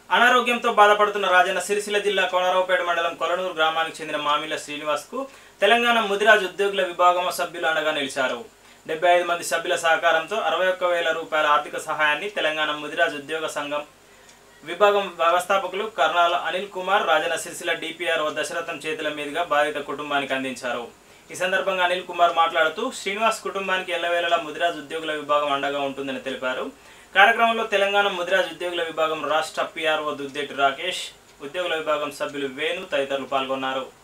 అనారోగ్యంతో బాధపడుతున్న రాజన్న సిరిసిల్ల జిల్లా కోనరావుపేట మండలం కొలనూరు గ్రామానికి చెందిన మామిల శ్రీనివాస్కు తెలంగాణ ముదిరాజ్ ఉద్యోగుల విభాగం సభ్యులు అండగా నిలిచారు డెబ్బై ఐదు మంది సభ్యుల సహకారంతో అరవై ఒక్క వేల రూపాయల ఆర్థిక సహాయాన్ని తెలంగాణ ముదిరాజ్ ఉద్యోగ సంఘం విభాగం వ్యవస్థాపకులు కర్నాల అనిల్ కుమార్ రాజన్న సిరిసిల్ల డిపిఆర్ఓ దశరథం చేతుల మీదుగా బాధిత కుటుంబానికి అందించారు ఈ సందర్భంగా అనిల్ కుమార్ మాట్లాడుతూ శ్రీనివాస్ కుటుంబానికి ఎల్లవేళలా ముదిరాజ్ ఉద్యోగుల విభాగం అండగా ఉంటుందని తెలిపారు కార్యక్రమంలో తెలంగాణ ముదిరాజ్ ఉద్యోగుల విభాగం రాష్ట్ర పిఆర్ఓ దుద్దేటి రాకేష్ ఉద్యోగుల విభాగం సభ్యులు వేణు తదితరులు పాల్గొన్నారు